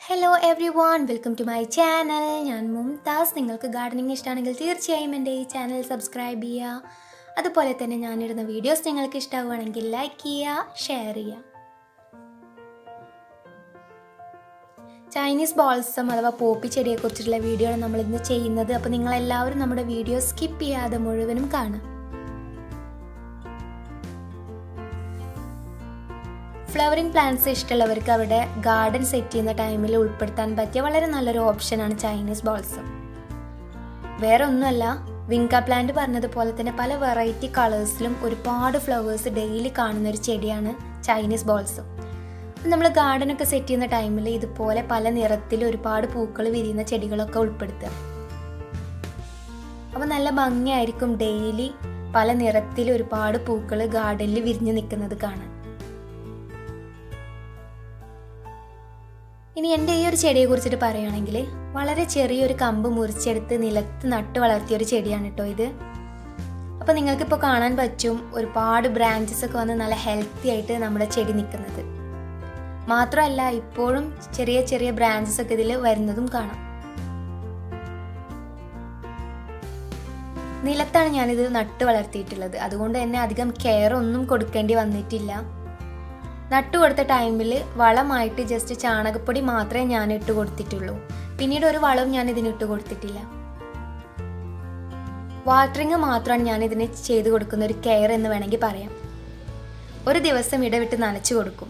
hello everyone welcome to my channel ഞാൻ മുംതാസ് നിങ്ങൾക്ക് gardening ഇഷ്ടമാണെങ്കിൽ തീർച്ചയായും എൻ്റെ ഈ ചാനൽ സബ്സ്ക്രൈബ് ചെയ്യുക അതുപോലെ തന്നെ ഞാനിടുന്ന വീഡിയോസ് നിങ്ങൾക്ക് ഇഷ്ടമാവുകയാണെങ്കിൽ ലൈക്ക് ചെയ്യുക ഷെയർ ചെയ്യുക ചൈനീസ് ബോൾസം അഥവാ പോപ്പി ചെടിയെക്കുറിച്ചുള്ള വീഡിയോ ആണ് നമ്മൾ ഇന്ന് ചെയ്യുന്നത് അപ്പോൾ നിങ്ങളെല്ലാവരും നമ്മുടെ വീഡിയോ സ്കിപ്പ് ചെയ്യാതെ മുഴുവനും കാണാം ഫ്ലവറിംഗ് പ്ലാന്റ്സ് ഇഷ്ടമുള്ളവർക്ക് അവിടെ ഗാർഡൻ സെറ്റ് ചെയ്യുന്ന ടൈമിൽ ഉൾപ്പെടുത്താൻ പറ്റിയ വളരെ നല്ലൊരു ഓപ്ഷനാണ് ചൈനീസ് ബോൾസം വേറെ ഒന്നുമല്ല വിങ്ക പ്ലാന്റ് പറഞ്ഞതുപോലെ തന്നെ പല വെറൈറ്റി കളേഴ്സിലും ഒരുപാട് ഫ്ലവേഴ്സ് ഡെയിലി കാണുന്ന ഒരു ചെടിയാണ് ചൈനീസ് ബോൾസം നമ്മൾ ഗാർഡനൊക്കെ സെറ്റ് ചെയ്യുന്ന ടൈമിൽ ഇതുപോലെ പല നിറത്തിൽ ഒരുപാട് പൂക്കൾ വിരിയുന്ന ചെടികളൊക്കെ ഉൾപ്പെടുത്തുക അപ്പോൾ നല്ല ഭംഗിയായിരിക്കും ഡെയിലി പല നിറത്തിൽ ഒരുപാട് പൂക്കൾ ഗാർഡനിൽ വിരിഞ്ഞു നിൽക്കുന്നത് കാണാൻ ഇനി എൻ്റെ ഈ ഒരു ചെടിയെ കുറിച്ചിട്ട് പറയുകയാണെങ്കിൽ വളരെ ചെറിയൊരു കമ്പ് മുറിച്ചെടുത്ത് നിലത്ത് നട്ട് വളർത്തിയ ഒരു ചെടിയാണ് കേട്ടോ ഇത് അപ്പോൾ നിങ്ങൾക്കിപ്പോൾ കാണാൻ പറ്റും ഒരുപാട് ബ്രാഞ്ചസ് ഒക്കെ വന്ന് നല്ല ഹെൽത്തി ആയിട്ട് നമ്മുടെ ചെടി നിൽക്കുന്നത് മാത്രമല്ല ഇപ്പോഴും ചെറിയ ചെറിയ ബ്രാഞ്ചസ് ഒക്കെ ഇതിൽ വരുന്നതും കാണാം നിലത്താണ് ഞാനിത് നട്ട് വളർത്തിയിട്ടുള്ളത് അതുകൊണ്ട് തന്നെ അധികം കെയർ ഒന്നും കൊടുക്കേണ്ടി വന്നിട്ടില്ല നട്ടു കൊടുത്ത ടൈമിൽ വളമായിട്ട് ജസ്റ്റ് ചാണകപ്പൊടി മാത്രമേ ഞാൻ ഇട്ട് കൊടുത്തിട്ടുള്ളൂ പിന്നീട് ഒരു വളവും ഞാൻ ഇതിന് ഇട്ട് കൊടുത്തിട്ടില്ല വാട്ടറിങ് മാത്രമാണ് ഞാൻ ഇതിന് ചെയ്തു കൊടുക്കുന്ന ഒരു കെയർ എന്ന് വേണമെങ്കിൽ പറയാം ഒരു ദിവസം ഇടവിട്ട് നനച്ചു കൊടുക്കും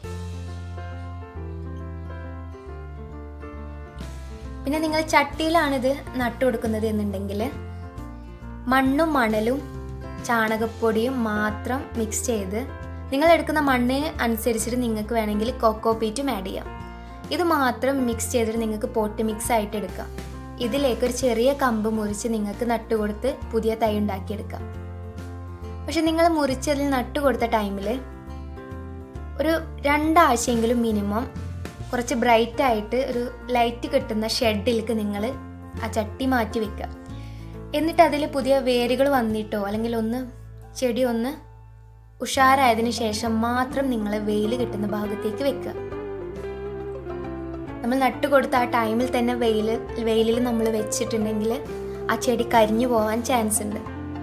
പിന്നെ നിങ്ങൾ ചട്ടിയിലാണിത് നട്ടു കൊടുക്കുന്നത് എന്നുണ്ടെങ്കിൽ മണ്ണും മണലും ചാണകപ്പൊടിയും മാത്രം മിക്സ് ചെയ്ത് നിങ്ങൾ എടുക്കുന്ന മണ്ണിന് അനുസരിച്ചിട്ട് നിങ്ങൾക്ക് വേണമെങ്കിൽ കൊക്കോ പീറ്റും ആഡ് ചെയ്യാം ഇത് മാത്രം മിക്സ് ചെയ്തിട്ട് നിങ്ങൾക്ക് പോട്ട് മിക്സ് ആയിട്ട് എടുക്കാം ഇതിലേക്ക് ഒരു ചെറിയ കമ്പ് മുറിച്ച് നിങ്ങൾക്ക് നട്ടുകൊടുത്ത് പുതിയ തൈ ഉണ്ടാക്കിയെടുക്കാം പക്ഷെ നിങ്ങൾ മുറിച്ചതിൽ നട്ടുകൊടുത്ത ടൈമിൽ ഒരു രണ്ടാഴ്ചയെങ്കിലും മിനിമം കുറച്ച് ബ്രൈറ്റ് ആയിട്ട് ഒരു ലൈറ്റ് കിട്ടുന്ന ഷെഡിലേക്ക് നിങ്ങൾ ആ ചട്ടി മാറ്റി വെക്കുക എന്നിട്ട് അതിൽ പുതിയ വേരുകൾ വന്നിട്ടോ അല്ലെങ്കിൽ ഒന്ന് ചെടി ഒന്ന് ഉഷാരായതിനു ശേഷം മാത്രം നിങ്ങൾ വെയിൽ കിട്ടുന്ന ഭാഗത്തേക്ക് വെക്കുക നമ്മൾ നട്ടു കൊടുത്ത ആ ടൈമിൽ തന്നെ വെയിൽ വെയിലിൽ നമ്മൾ വെച്ചിട്ടുണ്ടെങ്കിൽ ആ ചെടി കരിഞ്ഞു പോകാൻ ചാൻസ് ഉണ്ട്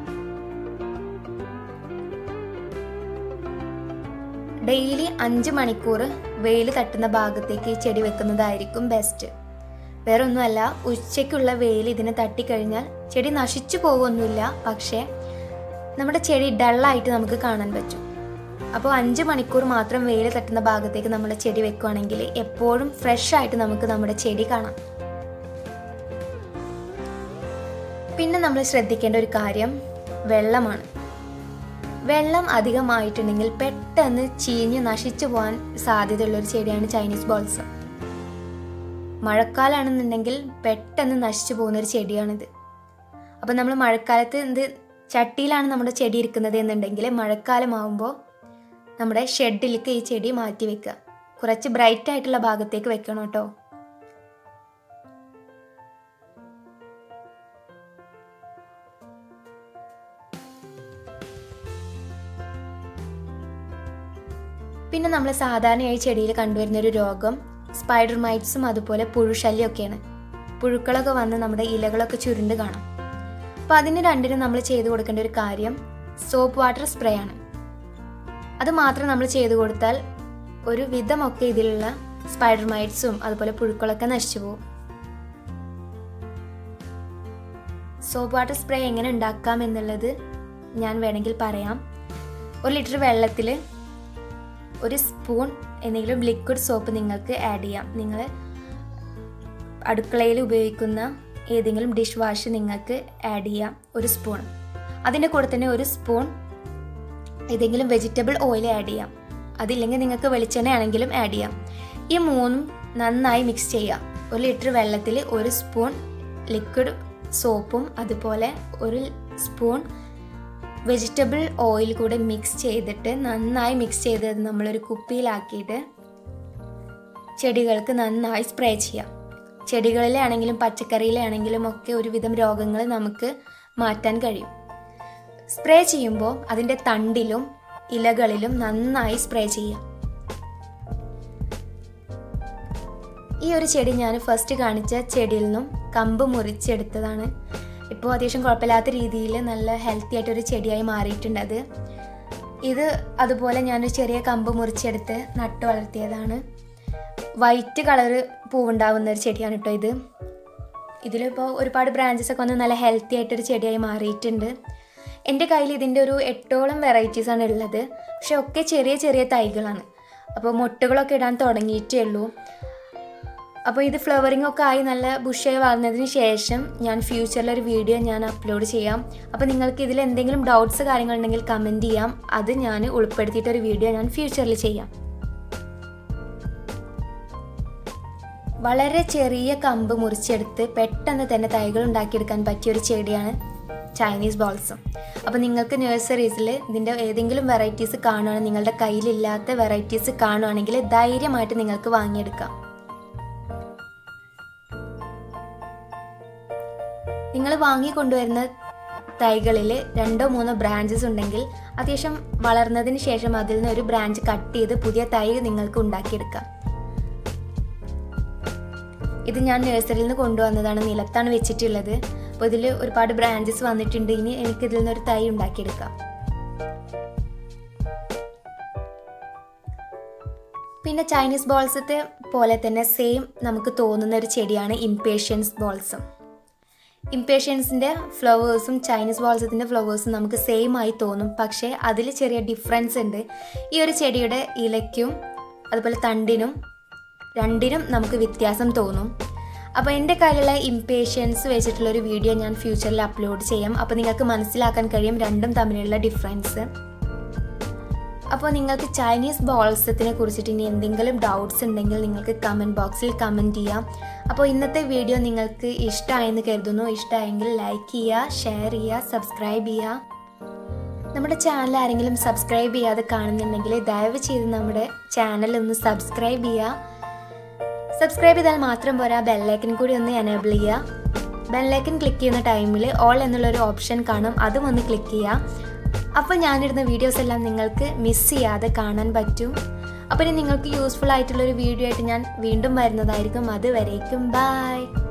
ഡെയിലി അഞ്ച് മണിക്കൂർ വെയിൽ തട്ടുന്ന ഭാഗത്തേക്ക് ഈ ചെടി വെക്കുന്നതായിരിക്കും ബെസ്റ്റ് വേറെ ഒന്നുമല്ല ഉച്ചയ്ക്കുള്ള വെയിൽ ഇതിനെ തട്ടിക്കഴിഞ്ഞാൽ ചെടി നശിച്ചു പോകുമൊന്നുമില്ല പക്ഷേ നമ്മുടെ ചെടി ഡള്ളായിട്ട് നമുക്ക് കാണാൻ പറ്റും അപ്പോൾ അഞ്ച് മണിക്കൂർ മാത്രം വെയിൽ തട്ടുന്ന ഭാഗത്തേക്ക് നമ്മുടെ ചെടി വെക്കുകയാണെങ്കിൽ എപ്പോഴും ഫ്രഷ് ആയിട്ട് നമുക്ക് നമ്മുടെ ചെടി കാണാം പിന്നെ നമ്മൾ ശ്രദ്ധിക്കേണ്ട ഒരു കാര്യം വെള്ളമാണ് വെള്ളം അധികമായിട്ടുണ്ടെങ്കിൽ പെട്ടെന്ന് ചീഞ്ഞ് നശിച്ചു പോകാൻ സാധ്യതയുള്ള ഒരു ചെടിയാണ് ചൈനീസ് ബോൾസം മഴക്കാലാണെന്നുണ്ടെങ്കിൽ പെട്ടെന്ന് നശിച്ചു പോകുന്ന ഒരു ചെടിയാണിത് അപ്പം നമ്മൾ മഴക്കാലത്ത് ഇത് ചട്ടിയിലാണ് നമ്മുടെ ചെടി ഇരിക്കുന്നത് എന്നുണ്ടെങ്കിൽ മഴക്കാലമാകുമ്പോൾ നമ്മുടെ ഷെഡിലേക്ക് ഈ ചെടി മാറ്റി വെക്കുക കുറച്ച് ബ്രൈറ്റ് ആയിട്ടുള്ള ഭാഗത്തേക്ക് വെക്കണം കേട്ടോ പിന്നെ നമ്മൾ സാധാരണയായി ചെടിയിൽ കണ്ടുവരുന്ന ഒരു രോഗം സ്പൈഡർ മൈറ്റ്സും അതുപോലെ പുഴുശല്യമൊക്കെയാണ് പുഴുക്കളൊക്കെ വന്ന് നമ്മുടെ ഇലകളൊക്കെ ചുരുണ്ട് കാണാം അപ്പോൾ അതിന് രണ്ടിനും നമ്മൾ ചെയ്തു കൊടുക്കേണ്ട ഒരു കാര്യം സോപ്പ് വാട്ടർ സ്പ്രേ ആണ് അത് മാത്രം നമ്മൾ ചെയ്തു കൊടുത്താൽ ഒരു വിധമൊക്കെ ഇതിലുള്ള സ്പൈഡർ മൈറ്റ്സും അതുപോലെ പുഴുക്കളൊക്കെ നശിച്ചു പോകും സോപ്പ് വാട്ടർ സ്പ്രേ എങ്ങനെ ഉണ്ടാക്കാം എന്നുള്ളത് ഞാൻ വേണമെങ്കിൽ പറയാം ഒരു ലിറ്റർ വെള്ളത്തിൽ ഒരു സ്പൂൺ എന്തെങ്കിലും ലിക്വിഡ് സോപ്പ് നിങ്ങൾക്ക് ആഡ് ചെയ്യാം നിങ്ങൾ അടുക്കളയിൽ ഉപയോഗിക്കുന്ന ഏതെങ്കിലും ഡിഷ് വാഷ് നിങ്ങൾക്ക് ആഡ് ചെയ്യാം ഒരു സ്പൂൺ അതിൻ്റെ കൂടെ തന്നെ ഒരു സ്പൂൺ ഏതെങ്കിലും വെജിറ്റബിൾ ഓയിൽ ആഡ് ചെയ്യാം അതില്ലെങ്കിൽ നിങ്ങൾക്ക് വെളിച്ചെണ്ണ ആണെങ്കിലും ആഡ് ചെയ്യാം ഈ മൂന്നും നന്നായി മിക്സ് ചെയ്യാം ഒരു ലിറ്റർ വെള്ളത്തിൽ ഒരു സ്പൂൺ ലിക്വിഡ് സോപ്പും അതുപോലെ ഒരു സ്പൂൺ വെജിറ്റബിൾ ഓയിൽ കൂടെ മിക്സ് ചെയ്തിട്ട് നന്നായി മിക്സ് ചെയ്തത് നമ്മളൊരു കുപ്പിയിലാക്കിയിട്ട് ചെടികൾക്ക് നന്നായി സ്പ്രേ ചെയ്യാം ചെടികളിലെ ആണെങ്കിലും പച്ചക്കറിയിലെ ആണെങ്കിലും ഒക്കെ ഒരുവിധം രോഗങ്ങൾ നമുക്ക് മാറ്റാൻ കഴിയും സ്പ്രേ ചെയ്യുമ്പോൾ അതിൻ്റെ തണ്ടിലും ഇലകളിലും നന്നായി സ്പ്രേ ചെയ്യാം ഈ ഒരു ചെടി ഞാൻ ഫസ്റ്റ് കാണിച്ച ചെടിയിൽ നിന്നും കമ്പ് മുറിച്ചെടുത്തതാണ് ഇപ്പോൾ അത്യാവശ്യം കുഴപ്പമില്ലാത്ത രീതിയിൽ നല്ല ഹെൽത്തി ആയിട്ടൊരു ചെടിയായി മാറിയിട്ടുണ്ട് അത് ഇത് അതുപോലെ ഞാനൊരു ചെറിയ കമ്പ് മുറിച്ചെടുത്ത് നട്ടു വളർത്തിയതാണ് വൈറ്റ് കളറ് പൂവുണ്ടാവുന്ന ഒരു ചെടിയാണ് കേട്ടോ ഇത് ഇതിലിപ്പോൾ ഒരുപാട് ബ്രാഞ്ചസ് ഒക്കെ വന്ന് നല്ല ഹെൽത്തി ആയിട്ടൊരു ചെടിയായി മാറിയിട്ടുണ്ട് എൻ്റെ കയ്യിൽ ഇതിൻ്റെ ഒരു എട്ടോളം വെറൈറ്റീസാണ് ഉള്ളത് പക്ഷെ ഒക്കെ ചെറിയ ചെറിയ തൈകളാണ് അപ്പോൾ മുട്ടുകളൊക്കെ ഇടാൻ തുടങ്ങിയിട്ടേ ഉള്ളൂ അപ്പോൾ ഇത് ഫ്ലവറിംഗ് ഒക്കെ ആയി നല്ല ബുഷായി വളർന്നതിന് ശേഷം ഞാൻ ഫ്യൂച്ചറിൽ ഒരു വീഡിയോ ഞാൻ അപ്ലോഡ് ചെയ്യാം അപ്പോൾ നിങ്ങൾക്ക് ഇതിൽ എന്തെങ്കിലും ഡൗട്ട്സ് കാര്യങ്ങളുണ്ടെങ്കിൽ കമൻറ്റ് ചെയ്യാം അത് ഞാൻ ഉൾപ്പെടുത്തിയിട്ട് ഒരു വീഡിയോ ഞാൻ ഫ്യൂച്ചറിൽ ചെയ്യാം വളരെ ചെറിയ കമ്പ് മുറിച്ചെടുത്ത് പെട്ടെന്ന് തന്നെ തൈകൾ ഉണ്ടാക്കിയെടുക്കാൻ പറ്റിയ ഒരു ചെടിയാണ് ചൈനീസ് ബോൾസും അപ്പോൾ നിങ്ങൾക്ക് നഴ്സറീസിൽ ഇതിൻ്റെ ഏതെങ്കിലും വെറൈറ്റീസ് കാണുകയാണെങ്കിൽ നിങ്ങളുടെ കയ്യിലില്ലാത്ത വെറൈറ്റീസ് കാണുകയാണെങ്കിൽ ധൈര്യമായിട്ട് നിങ്ങൾക്ക് വാങ്ങിയെടുക്കാം നിങ്ങൾ വാങ്ങിക്കൊണ്ടുവരുന്ന തൈകളിൽ രണ്ടോ മൂന്നോ ബ്രാഞ്ചസ് ഉണ്ടെങ്കിൽ അത്യാവശ്യം വളർന്നതിന് ശേഷം അതിൽ നിന്ന് ഒരു ബ്രാഞ്ച് കട്ട് ചെയ്ത് പുതിയ തൈ നിങ്ങൾക്ക് ഉണ്ടാക്കിയെടുക്കാം ഇത് ഞാൻ നഴ്സറിയിൽ നിന്ന് കൊണ്ടുവന്നതാണ് നിലത്താണ് വെച്ചിട്ടുള്ളത് അപ്പോൾ ഇതിൽ ഒരുപാട് ബ്രാഞ്ചസ് വന്നിട്ടുണ്ട് ഇനി എനിക്ക് ഇതിൽ നിന്നൊരു തൈ ഉണ്ടാക്കിയെടുക്കാം പിന്നെ ചൈനീസ് ബോൾസത്തെ പോലെ തന്നെ സെയിം നമുക്ക് തോന്നുന്ന ഒരു ചെടിയാണ് ഇംപേഷ്യൻസ് ബോൾസും ഇംപേഷ്യൻസിൻ്റെ ഫ്ലവേഴ്സും ചൈനീസ് ബോൾസത്തിൻ്റെ ഫ്ലവേഴ്സും നമുക്ക് സെയിം ആയി തോന്നും പക്ഷേ അതിൽ ചെറിയ ഡിഫറൻസ് ഉണ്ട് ഈ ഒരു ചെടിയുടെ ഇലയ്ക്കും അതുപോലെ തണ്ടിനും രണ്ടിനും നമുക്ക് വ്യത്യാസം തോന്നും അപ്പോൾ എൻ്റെ കയ്യിലുള്ള ഇംപേഷ്യൻസ് വെച്ചിട്ടുള്ള ഒരു വീഡിയോ ഞാൻ ഫ്യൂച്ചറിൽ അപ്ലോഡ് ചെയ്യാം അപ്പോൾ നിങ്ങൾക്ക് മനസ്സിലാക്കാൻ കഴിയും രണ്ടും തമ്മിലുള്ള ഡിഫറൻസ് അപ്പോൾ നിങ്ങൾക്ക് ചൈനീസ് ബോൾസത്തിനെ കുറിച്ചിട്ട് ഇനി എന്തെങ്കിലും ഡൗട്ട്സ് ഉണ്ടെങ്കിൽ നിങ്ങൾക്ക് കമൻറ്റ് ബോക്സിൽ കമൻറ്റ് ചെയ്യാം അപ്പോൾ ഇന്നത്തെ വീഡിയോ നിങ്ങൾക്ക് ഇഷ്ടമായെന്ന് കരുതുന്നു ഇഷ്ടമായെങ്കിൽ ലൈക്ക് ചെയ്യുക ഷെയർ ചെയ്യുക സബ്സ്ക്രൈബ് ചെയ്യുക നമ്മുടെ ചാനൽ ആരെങ്കിലും സബ്സ്ക്രൈബ് ചെയ്യാതെ കാണുന്നുണ്ടെങ്കിൽ ദയവ് ചെയ്ത് നമ്മുടെ ചാനൽ ഒന്ന് സബ്സ്ക്രൈബ് ചെയ്യുക സബ്സ്ക്രൈബ് ചെയ്താൽ മാത്രം പോരാ ബെല്ലൈക്കൻ കൂടി ഒന്ന് എനേബിൾ ചെയ്യുക ബെല്ലൈക്കൻ ക്ലിക്ക് ചെയ്യുന്ന ടൈമിൽ ഓൾ എന്നുള്ളൊരു ഓപ്ഷൻ കാണും അതും ഒന്ന് ക്ലിക്ക് ചെയ്യുക അപ്പോൾ ഞാനിടുന്ന വീഡിയോസ് എല്ലാം നിങ്ങൾക്ക് മിസ് ചെയ്യാതെ കാണാൻ പറ്റും അപ്പോൾ ഇനി നിങ്ങൾക്ക് യൂസ്ഫുൾ ആയിട്ടുള്ളൊരു വീഡിയോ ആയിട്ട് ഞാൻ വീണ്ടും വരുന്നതായിരിക്കും അതുവരേക്കും ബായ്